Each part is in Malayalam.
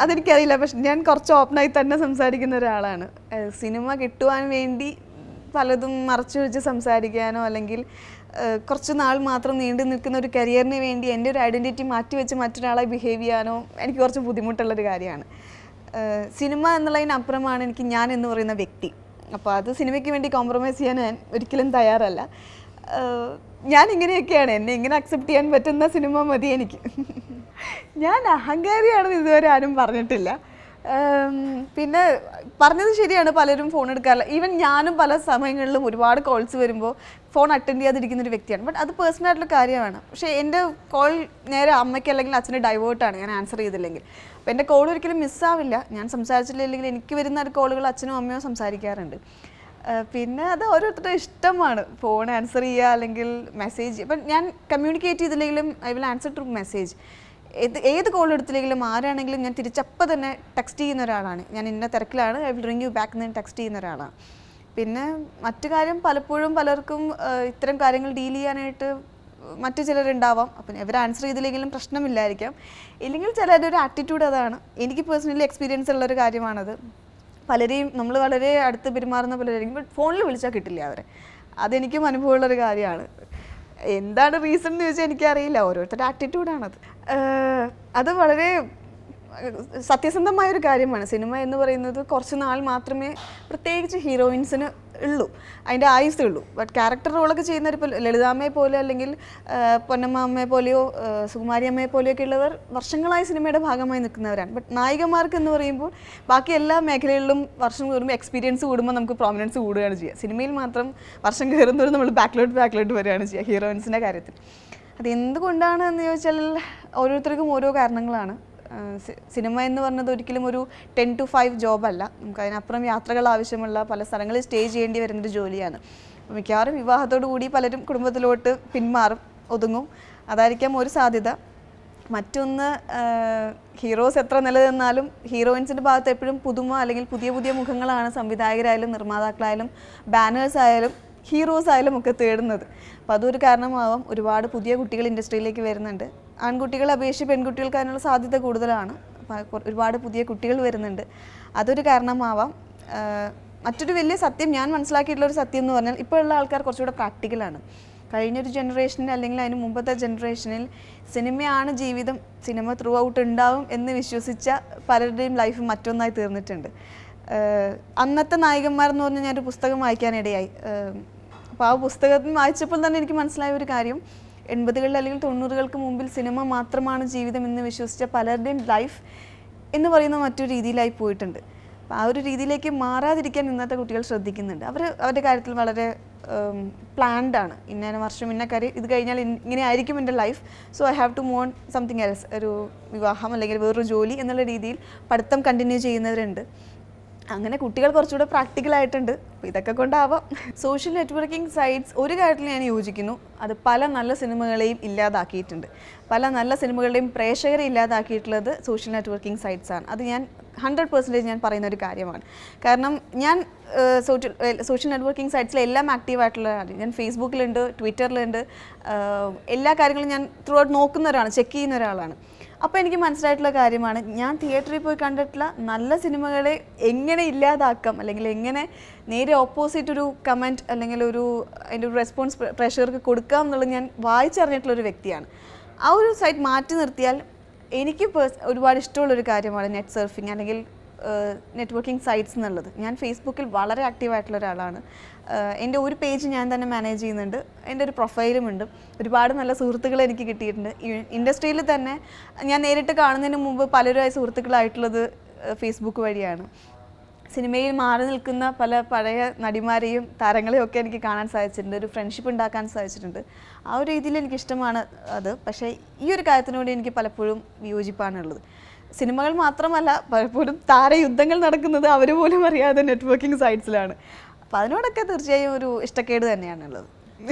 അതെനിക്കറിയില്ല പക്ഷെ ഞാൻ കുറച്ച് ഓപ്പണായി തന്നെ സംസാരിക്കുന്ന ഒരാളാണ് ഏഹ് സിനിമ കിട്ടുവാൻ വേണ്ടി പലതും മറച്ചു വെച്ച് സംസാരിക്കാനോ അല്ലെങ്കിൽ ഏഹ് കുറച്ച് നാൾ മാത്രം നീണ്ടു നിൽക്കുന്ന ഒരു കരിയറിന് വേണ്ടി എൻ്റെ ഒരു ഐഡൻറ്റിറ്റി മാറ്റി വെച്ച് മറ്റൊരാളെ ബിഹേവ് ചെയ്യാനോ എനിക്ക് കുറച്ച് ബുദ്ധിമുട്ടുള്ളൊരു കാര്യമാണ് ഏഹ് സിനിമ എന്നുള്ളതിനപ്പുറമാണ് എനിക്ക് ഞാൻ എന്ന് പറയുന്ന വ്യക്തി അപ്പോൾ അത് സിനിമയ്ക്ക് വേണ്ടി കോംപ്രമൈസ് ചെയ്യാൻ ഞാൻ ഒരിക്കലും തയ്യാറല്ല ഏഹ് ഞാൻ ഇങ്ങനെയൊക്കെയാണ് എന്നെ ഇങ്ങനെ അക്സെപ്റ്റ് ചെയ്യാൻ പറ്റുന്ന സിനിമ മതി എനിക്ക് ഞാൻ അഹങ്കാരിയാണെന്ന് ഇതുവരെ ആരും പറഞ്ഞിട്ടില്ല ഉം, പിന്നെ പറഞ്ഞത് ശരിയാണ് പലരും ഫോൺ എടുക്കാറില്ല ഈവൻ ഞാനും പല സമയങ്ങളിലും ഒരുപാട് കോൾസ് വരുമ്പോൾ ഫോൺ അറ്റൻഡ് ചെയ്യാതിരിക്കുന്ന ഒരു വ്യക്തിയാണ് ബട്ട് അത് പേഴ്സണൽ ആയിട്ടുള്ള കാര്യമാണ് പക്ഷേ എൻ്റെ കോൾ നേരെ അമ്മയ്ക്ക് അല്ലെങ്കിൽ അച്ഛന് ഡൈവേർട്ടാണ് ഞാൻ ആൻസർ ചെയ്തില്ലെങ്കിൽ അപ്പോൾ എൻ്റെ കോൾ ഒരിക്കലും മിസ്സാവില്ല ഞാൻ സംസാരിച്ചില്ലെങ്കിൽ എനിക്ക് വരുന്ന കോളുകൾ അച്ഛനും അമ്മയോ സംസാരിക്കാറുണ്ട് ഏഹ് പിന്നെ അത് ഓരോരുത്തരുടെ ഇഷ്ടമാണ് ഫോൺ ആൻസർ ചെയ്യുക അല്ലെങ്കിൽ മെസ്സേജ് ഇപ്പം ഞാൻ കമ്മ്യൂണിക്കേറ്റ് ചെയ്തില്ലെങ്കിലും I will answer to message ഏത് ഏത് കോൾ എടുത്തില്ലെങ്കിലും ആരാണെങ്കിലും ഞാൻ തിരിച്ചപ്പം തന്നെ ടെക്സ്റ്റ് ചെയ്യുന്ന ഒരാളാണ് ഞാൻ ഇന്ന തിരക്കിലാണ് I will ring you back എന്ന് ടെക്സ്റ്റ് ചെയ്യുന്ന ഒരാളാണ് പിന്നെ മറ്റു കാര്യം പലപ്പോഴും പലർക്കും ഏഹ് ഇത്തരം കാര്യങ്ങൾ ഡീൽ ചെയ്യാനായിട്ട് മറ്റു ചിലരുണ്ടാവാം അപ്പം ഇവർ ആൻസർ ചെയ്തില്ലെങ്കിലും പ്രശ്നമില്ലായിരിക്കാം ഇല്ലെങ്കിൽ ചിലരുടെ ഒരു ആറ്റിറ്റ്യൂഡ് അതാണ് എനിക്ക് പേഴ്സണലി എക്സ്പീരിയൻസ് ഉള്ളൊരു കാര്യമാണത് പലരെയും നമ്മൾ വളരെ അടുത്ത് പെരുമാറുന്ന പലരെയും ബട്ട് ഫോണിൽ വിളിച്ചാൽ കിട്ടില്ല അവരെ അതെനിക്കും അനുഭവമുള്ളൊരു കാര്യമാണ് എന്താണ് റീസൺ എന്ന് ചോദിച്ചാൽ എനിക്കറിയില്ല ഓരോരുത്തരുടെ ആറ്റിറ്റ്യൂഡാണത് അത് വളരെ ഏഹ്, സത്യസന്ധമായ ഒരു കാര്യമാണ് സിനിമ എന്ന് പറയുന്നത് കുറച്ച് നാൾ മാത്രമേ പ്രത്യേകിച്ച് ഹീറോയിൻസിന് ഉള്ളൂ അതിൻ്റെ ആയുസ് ഉള്ളൂ ബട്ട് ക്യാരക്ടർ റോളൊക്കെ ചെയ്യുന്നവർ ഇപ്പോൾ ലളിതാമ്മയെ പോലെ അല്ലെങ്കിൽ ഏഹ്, പൊന്നമ്മ അമ്മയെ പോലെയോ ഏഹ്, സുകുമാരി അമ്മയെ പോലെയൊക്കെ ഉള്ളവർ വർഷങ്ങളായി സിനിമയുടെ ഭാഗമായി നിൽക്കുന്നവരാണ് ബട്ട് നായികമാർക്ക് എന്ന് പറയുമ്പോൾ ബാക്കി എല്ലാ മേഖലകളിലും വർഷം കൂടുമ്പോൾ എക്സ്പീരിയൻസ് കൂടുമ്പോൾ നമുക്ക് പ്രോമിനൻസ് കൂടുകയാണ് ചെയ്യുക സിനിമയിൽ മാത്രം വർഷം കയറുന്നവർ നമ്മൾ ബാക്ക്ലോട്ട് ബാക്ക്ലോട്ട് വരികയാണ് ചെയ്യുക ഹീറോയിൻസിൻ്റെ കാര്യത്തിൽ അത് എന്തുകൊണ്ടാണ് എന്ന് ചോദിച്ചാൽ ഓരോരുത്തർക്കും ഓരോ കാരണങ്ങളാണ് ആഹ് സി- സിനിമ എന്ന് പറഞ്ഞത് ഒരിക്കലും ഒരു ടെൻ ടു ഫൈവ് ജോബല്ല നമുക്ക് അതിനപ്പുറം യാത്രകൾ ആവശ്യമുള്ള പല സ്ഥലങ്ങളിൽ സ്റ്റേ ചെയ്യേണ്ടി വരുന്നൊരു ജോലിയാണ് അപ്പോൾ മിക്കവാറും വിവാഹത്തോടു കൂടി പലരും കുടുംബത്തിലോട്ട് പിന്മാറും ഒതുങ്ങും അതായിരിക്കാം ഒരു സാധ്യത മറ്റൊന്ന് ഹീറോസ് എത്ര നിലനിന്നാലും ഹീറോയിൻസിൻ്റെ ഭാഗത്ത് എപ്പോഴും പുതുമ അല്ലെങ്കിൽ പുതിയ പുതിയ മുഖങ്ങളാണ് സംവിധായകരായാലും നിർമ്മാതാക്കളായാലും ബാനേഴ്സ് ആയാലും ഹീറോസ് ആയാലും ഒക്കെ തേടുന്നത് അപ്പോൾ അതൊരു കാരണമാവാം ഒരുപാട് പുതിയ കുട്ടികൾ ഇൻഡസ്ട്രിയിലേക്ക് വരുന്നുണ്ട് ആൺകുട്ടികളെ അപേക്ഷിച്ച് പെൺകുട്ടികൾക്ക് അതിനുള്ള സാധ്യത കൂടുതലാണ് അപ്പോൾ കൊ- ഒരുപാട് പുതിയ കുട്ടികൾ വരുന്നുണ്ട് അതൊരു കാരണമാവാം ആഹ് മറ്റൊരു വലിയ സത്യം ഞാൻ മനസ്സിലാക്കിയിട്ടുള്ള ഒരു സത്യം എന്ന് പറഞ്ഞാൽ ഇപ്പോഴുള്ള ആൾക്കാർ കുറച്ചുകൂടെ പ്രാക്ടിക്കലാണ് കഴിഞ്ഞൊരു ജനറേഷനിൽ അല്ലെങ്കിൽ അതിന് മുമ്പത്തെ ജനറേഷനിൽ സിനിമയാണ് ജീവിതം സിനിമ ത്രൂ ഔട്ട് ഉണ്ടാവും എന്ന് വിശ്വസിച്ച പലരുടെയും ലൈഫ് മറ്റൊന്നായി തീർന്നിട്ടുണ്ട് ആഹ് അന്നത്തെ നായകന്മാർ എന്ന് പറഞ്ഞാൽ ഞാനൊരു പുസ്തകം വായിക്കാനിടയായി അപ്പോൾ ആ പുസ്തകം വായിച്ചപ്പോൾ തന്നെ എനിക്ക് മനസ്സിലായ ഒരു കാര്യം എൺപതുകളിൽ അല്ലെങ്കിൽ തൊണ്ണൂറുകൾക്ക് മുമ്പിൽ സിനിമ മാത്രമാണ് ജീവിതം എന്ന് വിശ്വസിച്ച പലരുടെയും ലൈഫ് എന്ന് പറയുന്ന മറ്റൊരു രീതിയിലായി പോയിട്ടുണ്ട് അപ്പോൾ ആ ഒരു രീതിയിലേക്ക് മാറാതിരിക്കാൻ ഇന്നത്തെ കുട്ടികൾ ശ്രദ്ധിക്കുന്നുണ്ട് അവർ അവരുടെ കാര്യത്തിൽ വളരെ പ്ലാൻഡ് ആണ് ഇന്ന വർഷം ഇന്ന കാര്യം ഇത് കഴിഞ്ഞാൽ ഇൻ- ഇങ്ങനെ ആയിരിക്കും എൻ്റെ life so I have to moan something else ഒരു വിവാഹം അല്ലെങ്കിൽ വേറൊരു ജോലി എന്നുള്ള രീതിയിൽ പഠിത്തം കണ്ടിന്യൂ ചെയ്യുന്നവരുണ്ട് അങ്ങനെ കുട്ടികൾ കുറച്ചുകൂടെ പ്രാക്ടിക്കൽ ആയിട്ടുണ്ട് അപ്പോൾ ഇതൊക്കെ കൊണ്ടാവാം സോഷ്യൽ നെറ്റ്വർക്കിംഗ് സൈറ്റ്സ് ഒരു കാര്യത്തിൽ ഞാൻ യോജിക്കുന്നു അത് പല നല്ല സിനിമകളെയും ഇല്ലാതാക്കിയിട്ടുണ്ട് പല നല്ല സിനിമകളുടെയും പ്രേക്ഷകരെ ഇല്ലാതാക്കിയിട്ടുള്ളത് സോഷ്യൽ നെറ്റ്വർക്കിംഗ് സൈറ്റ്സ് ആണ് അത് ഞാൻ ഹൺഡ്രഡ് പെർസെൻറ്റേജ് ഞാൻ പറയുന്ന ഒരു കാര്യമാണ് കാരണം ഞാൻ സോഷ്യൽ സോഷ്യൽ നെറ്റ്വർക്കിംഗ് സൈറ്റ്സിൽ എല്ലാം ആക്റ്റീവ് ആയിട്ടുള്ള ആളാണ് ഞാൻ ഫേസ്ബുക്കിലുണ്ട് ട്വിറ്ററിലുണ്ട് ഏഹ് എല്ലാ കാര്യങ്ങളും ഞാൻ ത്രൂ ഔട്ട് നോക്കുന്ന ഒരാളാണ് ചെക്ക് ചെയ്യുന്ന ഒരാളാണ് അപ്പോൾ എനിക്ക് മനസ്സിലായിട്ടുള്ള കാര്യമാണ് ഞാൻ തിയേറ്ററിൽ പോയി കണ്ടിട്ടുള്ള നല്ല സിനിമകളെ എങ്ങനെ ഇല്ലാതാക്കാം അല്ലെങ്കിൽ എങ്ങനെ നേരെ ഓപ്പോസിറ്റ് ഒരു കമൻറ്റ് അല്ലെങ്കിൽ ഒരു അതിൻ്റെ ഒരു റെസ്പോൺസ് പ്രേക്ഷകർക്ക് കൊടുക്കാം എന്നുള്ളത് ഞാൻ വായിച്ചറിഞ്ഞിട്ടുള്ള ഒരു വ്യക്തിയാണ് ആ ഒരു സൈറ്റ് മാറ്റി നിർത്തിയാൽ എനിക്ക് പേഴ്സ് ഒരുപാട് ഇഷ്ടമുള്ളൊരു കാര്യമാണ് നെറ്റ് സർഫിങ് അല്ലെങ്കിൽ നെറ്റ്വർക്കിംഗ് സൈറ്റ്സ് എന്നുള്ളത് ഞാൻ ഫേസ്ബുക്കിൽ വളരെ ആക്റ്റീവ് ആയിട്ടുള്ള ഒരാളാണ് ഏഹ് എൻ്റെ ഒരു പേജ് ഞാൻ തന്നെ മാനേജ് ചെയ്യുന്നുണ്ട് എൻ്റെ ഒരു പ്രൊഫൈലും ഉണ്ട് ഒരുപാട് നല്ല സുഹൃത്തുക്കൾ എനിക്ക് കിട്ടിയിട്ടുണ്ട് ഇൻഡസ്ട്രിയിൽ തന്നെ ഞാൻ നേരിട്ട് കാണുന്നതിന് മുമ്പ് പലരുമായി സുഹൃത്തുക്കളായിട്ടുള്ളത് ഏഹ് ഫേസ്ബുക്ക് വഴിയാണ് സിനിമയിൽ മാറി നിൽക്കുന്ന പല പഴയ നടിമാരെയും താരങ്ങളെയും ഒക്കെ എനിക്ക് കാണാൻ സാധിച്ചിട്ടുണ്ട് ഒരു ഫ്രണ്ട്ഷിപ്പ് ഉണ്ടാക്കാൻ സാധിച്ചിട്ടുണ്ട് ആ ഒരു രീതിയിൽ എനിക്ക് ഇഷ്ടമാണ് അത് പക്ഷേ ഈ ഒരു കാര്യത്തിനോട് എനിക്ക് പലപ്പോഴും വിയോജിപ്പാണുള്ളത് സിനിമകൾ മാത്രമല്ല പലപ്പോഴും താരയുദ്ധങ്ങൾ നടക്കുന്നത് അവർ പോലും അറിയാതെ നെറ്റ്വർക്കിംഗ് സൈറ്റ്സിലാണ് അപ്പോൾ അതിനോടൊക്കെ തീർച്ചയായും ഒരു ഇഷ്ടക്കേട് തന്നെയാണുള്ളത്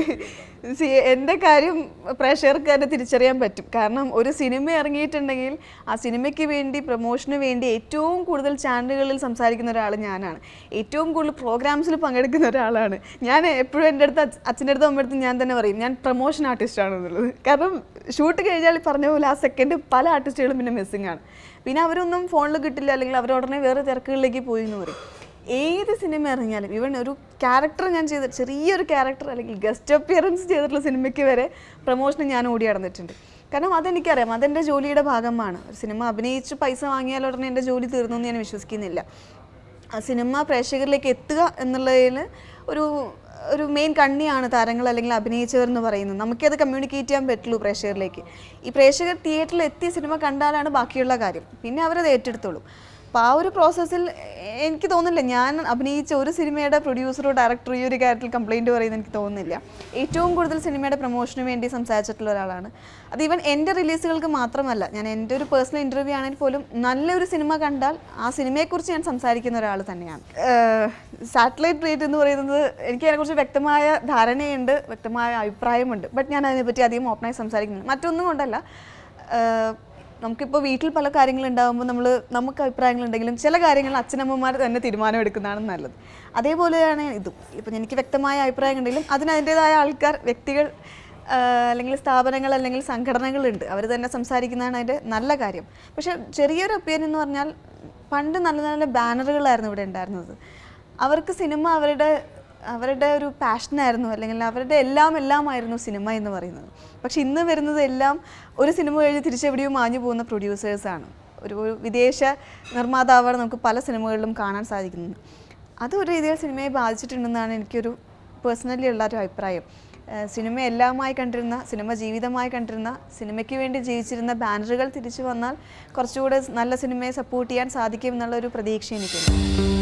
സി എൻ്റെ കാര്യം പ്രേക്ഷകർക്ക് തന്നെ തിരിച്ചറിയാൻ പറ്റും കാരണം ഒരു സിനിമ ഇറങ്ങിയിട്ടുണ്ടെങ്കിൽ ആ സിനിമയ്ക്ക് വേണ്ടി പ്രൊമോഷന് വേണ്ടി ഏറ്റവും കൂടുതൽ ചാനലുകളിൽ സംസാരിക്കുന്ന ഒരാൾ ഞാനാണ് ഏറ്റവും കൂടുതൽ പ്രോഗ്രാംസിൽ പങ്കെടുക്കുന്ന ഒരാളാണ് ഞാൻ എപ്പോഴും എൻ്റെ അടുത്ത് അച്ഛ- അച്ഛൻ്റെ അടുത്ത് അമ്മയുടെ അടുത്ത് ഞാൻ തന്നെ പറയും ഞാൻ പ്രൊമോഷൻ ആർട്ടിസ്റ്റ് ആണെന്നുള്ളത് കാരണം ഷൂട്ട് കഴിഞ്ഞാൽ ഈ പറഞ്ഞ പോലെ ആ സെക്കൻഡ് പല ആർട്ടിസ്റ്റുകളും പിന്നെ മിസ്സിംഗ് ആണ് പിന്നെ അവരൊന്നും ഫോണിൽ കിട്ടില്ല അല്ലെങ്കിൽ അവർ ഉടനെ വേറെ തിരക്കുകളിലേക്ക് പോയി എന്ന് പറയും ഏത് സിനിമ ഇറങ്ങിയാലും ഇവൻ ഒരു ക്യാരക്ടർ ഞാൻ ചെയ്ത ചെറിയൊരു ക്യാരക്ടർ അല്ലെങ്കിൽ ഗസ്റ്റ് അപ്പിയറൻസ് ചെയ്തിട്ടുള്ള സിനിമയ്ക്ക് വരെ പ്രൊമോഷന് ഞാൻ ഓടി നടന്നിട്ടുണ്ട് കാരണം അതെനിക്കറിയാം അതെൻ്റെ ജോലിയുടെ ഭാഗമാണ് ഒരു സിനിമ അഭിനയിച്ച് പൈസ വാങ്ങിയാൽ ഉടനെ എൻ്റെ ജോലി തീർന്നു എന്ന് ഞാൻ വിശ്വസിക്കുന്നില്ല ആ സിനിമ പ്രേക്ഷകരിലേക്ക് എത്തുക എന്നുള്ളതിൽ ഒരു ഒരു മെയിൻ കണ്ണിയാണ് താരങ്ങൾ അല്ലെങ്കിൽ അഭിനയിച്ചവർ എന്ന് പറയുന്നത് നമുക്കത് കമ്മ്യൂണിക്കേറ്റ് ചെയ്യാൻ പറ്റുള്ളൂ പ്രേക്ഷകരിലേക്ക് ഈ പ്രേക്ഷകർ തിയേറ്ററിൽ എത്തി സിനിമ കണ്ടാലാണ് ബാക്കിയുള്ള കാര്യം പിന്നെ അവരത് ഏറ്റെടുത്തോളൂ അപ്പോൾ ആ ഒരു പ്രോസസ്സിൽ എനിക്ക് തോന്നുന്നില്ല ഞാൻ അഭിനയിച്ച ഒരു സിനിമയുടെ പ്രൊഡ്യൂസറോ ഡയറക്ടറോ ഈ ഒരു കാര്യത്തിൽ കംപ്ലൈൻറ്റ് പറയുന്നത് എനിക്ക് തോന്നുന്നില്ല ഏറ്റവും കൂടുതൽ സിനിമയുടെ പ്രൊമോഷന് വേണ്ടി സംസാരിച്ചിട്ടുള്ള ഒരാളാണ് അത് ഈവൻ എൻ്റെ റിലീസുകൾക്ക് മാത്രമല്ല ഞാൻ എൻ്റെ ഒരു പേഴ്സണൽ ഇൻ്റർവ്യൂ ആണെങ്കിൽ പോലും നല്ലൊരു സിനിമ കണ്ടാൽ ആ സിനിമയെക്കുറിച്ച് ഞാൻ സംസാരിക്കുന്ന ഒരാൾ തന്നെയാണ് സാറ്റലൈറ്റ് റേറ്റ് എന്ന് പറയുന്നത് എനിക്ക് അതിനെക്കുറിച്ച് വ്യക്തമായ ധാരണയുണ്ട് വ്യക്തമായ അഭിപ്രായമുണ്ട് ബട്ട് ഞാൻ അതിനെപ്പറ്റി അധികം ഓപ്പണായി സംസാരിക്കുന്നില്ല മറ്റൊന്നും കൊണ്ടല്ല ഏഹ് നമുക്കിപ്പോൾ വീട്ടിൽ പല കാര്യങ്ങളുണ്ടാകുമ്പോൾ നമ്മൾ നമുക്ക് അഭിപ്രായങ്ങളുണ്ടെങ്കിലും ചില കാര്യങ്ങൾ അച്ഛനമ്മമാർ തന്നെ തീരുമാനം എടുക്കുന്നതാണ് നല്ലത് അതേപോലെയാണ് ഇതും ഇപ്പം എനിക്ക് വ്യക്തമായ അഭിപ്രായങ്ങളുണ്ടെങ്കിലും അതിന് അതിൻ്റെതായ ആൾക്കാർ വ്യക്തികൾ ആഹ് അല്ലെങ്കിൽ സ്ഥാപനങ്ങൾ അല്ലെങ്കിൽ സംഘടനകളുണ്ട് അവർ തന്നെ സംസാരിക്കുന്നതാണ് അതിൻ്റെ നല്ല കാര്യം പക്ഷേ ചെറിയൊരു ഒപ്പീനിയൻ എന്ന് പറഞ്ഞാൽ പണ്ട് നല്ല നല്ല ബാനറുകളായിരുന്നു ഇവിടെ ഉണ്ടായിരുന്നത് അവർക്ക് സിനിമ അവരുടെ അവരുടെ ഒരു പാഷനായിരുന്നു അല്ലെങ്കിൽ അവരുടെ എല്ലാം എല്ലാമായിരുന്നു സിനിമ എന്ന് പറയുന്നത് പക്ഷെ ഇന്ന് വരുന്നത് എല്ലാം ഒരു സിനിമ കഴിഞ്ഞ് തിരിച്ചെവിടെയോ മാഞ്ഞു പോകുന്ന പ്രൊഡ്യൂസേഴ്സാണ് ഒരു ഒരു വിദേശ നിർമ്മാതാവാണ് നമുക്ക് പല സിനിമകളിലും കാണാൻ സാധിക്കുന്നത് അത് ഒരു രീതിയിൽ സിനിമയെ ബാധിച്ചിട്ടുണ്ടെന്നാണ് എനിക്കൊരു പേഴ്സണലി ഉള്ള ഒരു അഭിപ്രായം ഏഹ് സിനിമ എല്ലാമായി കണ്ടിരുന്ന സിനിമ ജീവിതമായി കണ്ടിരുന്ന സിനിമയ്ക്ക് വേണ്ടി ജീവിച്ചിരുന്ന ബാനറുകൾ തിരിച്ചു വന്നാൽ കുറച്ചുകൂടെ നല്ല സിനിമയെ സപ്പോർട്ട് ചെയ്യാൻ സാധിക്കും എന്നുള്ള ഒരു പ്രതീക്ഷ എനിക്കുണ്ട്